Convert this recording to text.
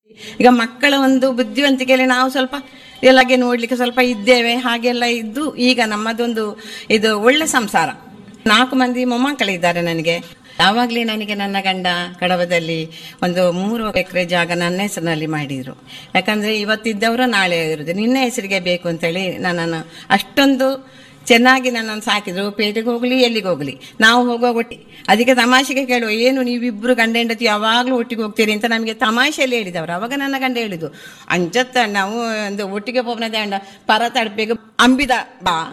ಈಗ ಮಕ್ಕಳ ಒಂದು ಬುದ್ಧಿವಂತಿಕೆಯಲ್ಲಿ ನಾವು ಸ್ವಲ್ಪ ಎಲ್ಲಗೆ ನೋಡ್ಲಿಕ್ಕೆ ಸ್ವಲ್ಪ ಇದ್ದೇವೆ ಹಾಗೆಲ್ಲ ಇದ್ದು ಈಗ ನಮ್ಮದೊಂದು ಇದು ಒಳ್ಳೆ ಸಂಸಾರ ನಾಲ್ಕು ಮಂದಿ ಮೊಮ್ಮಕ್ಕಳಿದ್ದಾರೆ ನನಗೆ ಯಾವಾಗಲೇ ನನಗೆ ನನ್ನ ಗಂಡ ಕಡಬದಲ್ಲಿ ಒಂದು ಮೂರು ಎಕರೆ ಜಾಗ ನನ್ನ ಹೆಸರಿನಲ್ಲಿ ಮಾಡಿದ್ರು ಯಾಕಂದ್ರೆ ಇವತ್ತಿದ್ದವರು ನಾಳೆ ಇರುದು ನಿನ್ನ ಹೆಸರಿಗೆ ಬೇಕು ಅಂತೇಳಿ ನನ್ನನ್ನು ಅಷ್ಟೊಂದು ಚೆನ್ನಾಗಿ ನನ್ನನ್ನು ಸಾಕಿದ್ರು ಪೇಟೆಗೆ ಹೋಗ್ಲಿ ಎಲ್ಲಿಗೆ ಹೋಗ್ಲಿ ನಾವು ಹೋಗೋ ಒಟ್ಟಿ ಅದಕ್ಕೆ ತಮಾಷೆಗೆ ಕೇಳುವ ಏನು ನೀವಿಬ್ರು ಗಂಡ ಹೆಂಡತಿ ಯಾವಾಗಲೂ ಒಟ್ಟಿಗೆ ಹೋಗ್ತೀರಿ ಅಂತ ನಮಗೆ ತಮಾಷೆಯಲ್ಲಿ ಹೇಳಿದವರು ಅವಾಗ ನನ್ನ ಗಂಡ ಹೇಳಿದ್ದು ಅಂಜತ್ತ ನಾವು ಒಂದು ಒಟ್ಟಿಗೆ ಪೋಪನ ದಂಡ ಪರ ತಡಪೆಗೆ ಅಂಬಿದ ಬಾ